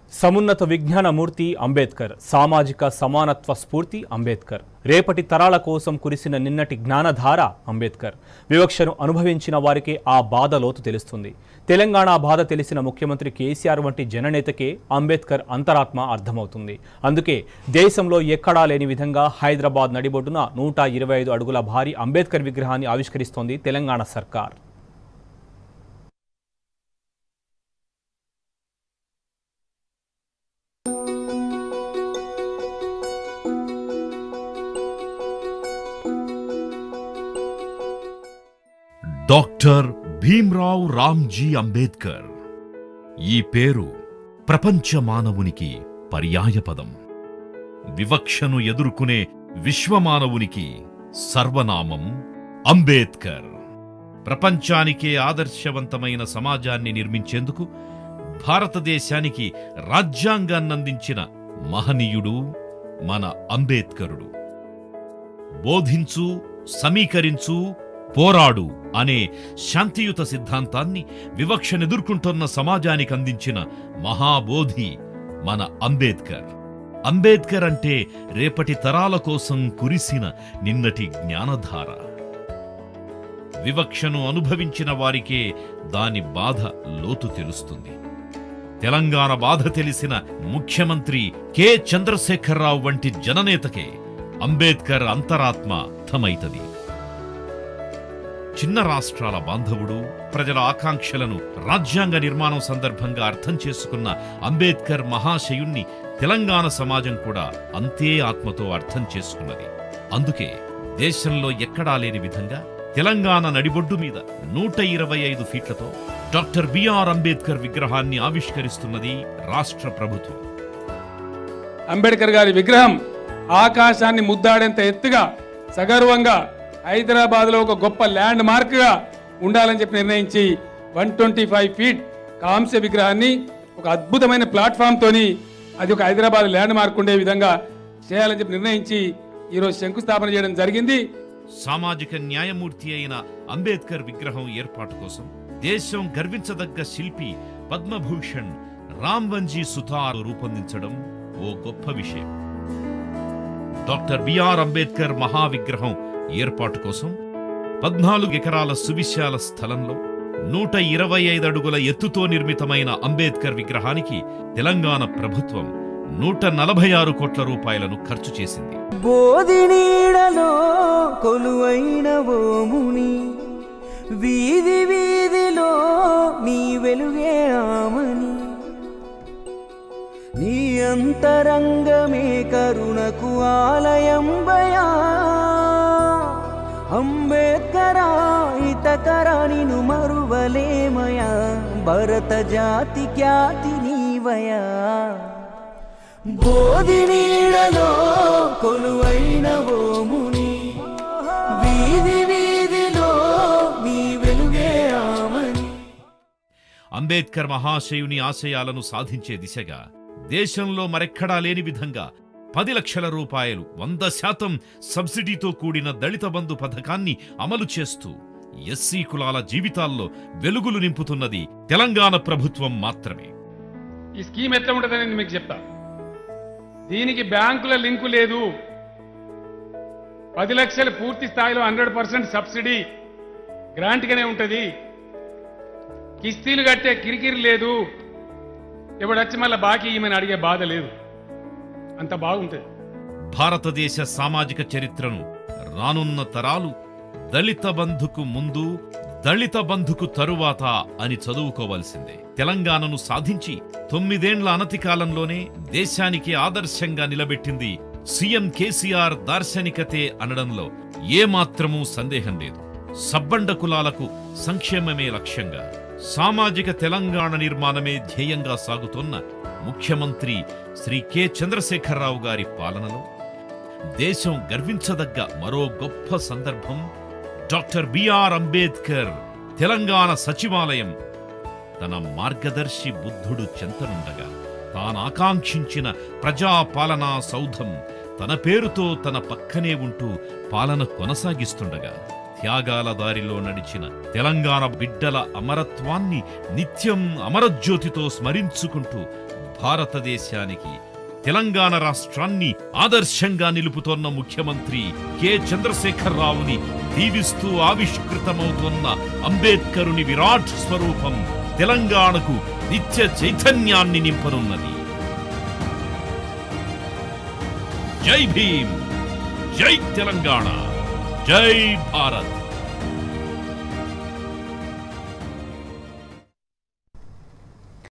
సమున్నత విజ్ఞానమూర్తి అంబేద్కర్ సామాజిక సమానత్వ స్ఫూర్తి అంబేద్కర్ రేపటి తరాల కోసం కురిసిన నిన్నటి జ్ఞానధార అంబేద్కర్ వివక్షను అనుభవించిన వారికే ఆ బాధ లోతు తెలుస్తుంది తెలంగాణ బాధ తెలిసిన ముఖ్యమంత్రి కేసీఆర్ వంటి జననేతకే అంబేద్కర్ అంతరాత్మ అర్థమవుతుంది అందుకే దేశంలో ఎక్కడా లేని విధంగా హైదరాబాద్ నడిబొడ్డున నూట ఇరవై ఐదు అడుగుల భారీ అంబేద్కర్ విగ్రహాన్ని ఆవిష్కరిస్తోంది తెలంగాణ సర్కార్ డాక్టర్ భీమ్రావ్ రామ్జీ అంబేద్కర్ ఈ పేరు ప్రపంచ మానవునికి పర్యాయపదం వివక్షను ఎదుర్కొనే విశ్వమానవునికి సర్వనామం అంబేద్కర్ ప్రపంచానికే ఆదర్శవంతమైన సమాజాన్ని నిర్మించేందుకు భారతదేశానికి రాజ్యాంగాన్నందించిన మహనీయుడు మన అంబేద్కరుడు బోధించు సమీకరించు పోరాడు అనే శాంతియుత సిద్ధాంతాన్ని వివక్షనెదుర్కొంటున్న సమాజానికి అందించిన మహాబోధి మన అంబేద్కర్ అంబేద్కర్ అంటే రేపటి తరాల కోసం కురిసిన నిన్నటి జ్ఞానధార వివక్షను అనుభవించిన వారికే దాని బాధ లోతు తెలుస్తుంది తెలంగాణ బాధ తెలిసిన ముఖ్యమంత్రి కె చంద్రశేఖరరావు వంటి జననేతకే అంబేద్కర్ అంతరాత్మ అర్థమైతది చిన్న రాష్ట్రాల బాంధవుడు ప్రజల ఆకాంక్షలను రాజ్యాంగ నిర్మాణం సందర్భంగా అర్థం చేసుకున్న అంబేద్కర్ మహాశయుణ్ణి తెలంగాణ సమాజం కూడా అంతే ఆత్మతో అర్థం చేసుకున్నది అందుకే దేశంలో ఎక్కడా లేని విధంగా తెలంగాణ నడిబొడ్డు మీద నూట ఇరవై ఐదు ఫీట్లతో డాక్టర్ బిఆర్ అంబేద్కర్ విగ్రహాన్ని ఆవిష్కరిస్తున్నది రాష్ట్ర ప్రభుత్వం అంబేద్కర్ గారి విగ్రహం ఆకాశాన్ని ముద్దాడేంత ఎత్తుగా సగర్వంగా హైదరాబాద్లో ఒక గొప్ప ల్యాండ్ మార్క్గా ఉండాలని చెప్పి నిర్ణయించి వన్ ట్వంటీ ఫైవ్ ఫీట్ కాంస్య విగ్రహాన్ని ఒక అద్భుతమైన ప్లాట్ఫామ్ తోని అది ఒక హైదరాబాద్ ల్యాండ్ మార్క్ ఉండే విధంగా చేయాలని చెప్పి నిర్ణయించి ఈరోజు శంకుస్థాపన చేయడం జరిగింది సామాజిక న్యాయమూర్తి అయిన అంబేద్కర్ విగ్రహం ఏర్పాటు కోసం దేశం గర్వించదగ్గ శిల్పి పద్మభూషణ్ రామ్వంజీ సుతార్ రూపొందించడం ఓ గొప్ప విషయం డాక్టర్ బిఆర్ అంబేద్కర్ మహావిగ్రహం ఏర్పాటు కోసం పద్నాలుగు ఎకరాల సువిశాల స్థలంలో నూట ఇరవై ఐదు అడుగుల ఎత్తుతో నిర్మితమైన అంబేద్కర్ విగ్రహానికి తెలంగాణ ప్రభుత్వం నూట నలభై ఆరు కోట్ల రూపాయలను ఖర్చు చేసింది బోధి నీడలో కొలువైన ఓ ముని వీధి వీధిలో నీ వెలుగే ఆమని నీ అంతరంగమే కరుణకు ఆలయం బయా అంబేద్కరా ఇతకరా నిను మరువలేమయా భరత జాతి ఖ్యాతి నీవయా బోధి నీడలో కొలువైన ఓ ముని వీధి వీధిలో నీ వెలుగే ఆమని అంబేద్కర్ మహాశయుని ఆశయాలను సాధించే దిశగా దేశంలో మరెక్కడా లేని విధంగా పది లక్షల రూపాయలు వంద శాతం సబ్సిడీతో కూడిన దళిత బంధు పథకాన్ని అమలు చేస్తూ ఎస్సీ కులాల జీవితాల్లో వెలుగులు నింపుతున్నది తెలంగాణ ప్రభుత్వం మాత్రమే ఈ స్కీమ్ ఎట్లా ఉంటుందని మీకు చెప్తా దీనికి బ్యాంకుల లింకు లేదు పది లక్షలు పూర్తి స్థాయిలో హండ్రెడ్ పర్సెంట్ సబ్సిడీ గ్రాంట్గానే ఉంటుంది కిస్తీలు కట్టే కిరికిరి లేదు ఇప్పుడు వచ్చి మళ్ళీ బాకీ ఈమెను అడిగే బాధ లేదు అంత బాగుంటుంది భారతదేశ సామాజిక చరిత్రను రానున్న తరాలు దళిత బంధుకు ముందు దళిత బంధుకు తరువాత అని చదువుకోవాల్సిందే తెలంగాణను సాధించి తొమ్మిదేండ్ల అనతి కాలంలోనే దేశానికి ఆదర్శంగా నిలబెట్టింది సీఎం కేసీఆర్ దార్శనికతే అనడంలో ఏమాత్రమూ సందేహం లేదు సబ్బండ కులాలకు సంక్షేమమే లక్ష్యంగా సామాజిక తెలంగాణ నిర్మాణమే ధ్యేయంగా సాగుతోన్న ముఖ్యమంత్రి శ్రీ కె చంద్రశేఖరరావు గారి పాలనలో దేశం గర్వించదగ్గ మరో గొప్ప సందర్భం డాక్టర్ బిఆర్ అంబేద్కర్ తెలంగాణ సచివాలయం తన మార్గదర్శి బుద్ధుడు చెంతనుండగా తానాకాంక్షించిన ప్రజాపాలనా సౌధం తన పేరుతో తన పక్కనే ఉంటూ పాలన కొనసాగిస్తుండగా త్యాగాల దారిలో నడిచిన తెలంగాణ బిడ్డల అమరత్వాన్ని నిత్యం అమరజ్యోతితో స్మరించుకుంటూ భారతదేశానికి తెలంగాణ రాష్ట్రాన్ని ఆదర్శంగా నిలుపుతోన్న ముఖ్యమంత్రి కె చంద్రశేఖర్ రావుని దీవిస్తూ ఆవిష్కృతమవుతున్న అంబేద్కరుని విరాట్ స్వరూపం తెలంగాణకు నిత్య చైతన్యాన్ని నింపనున్నది జై భీమ్ జై తెలంగాణ జై భారత్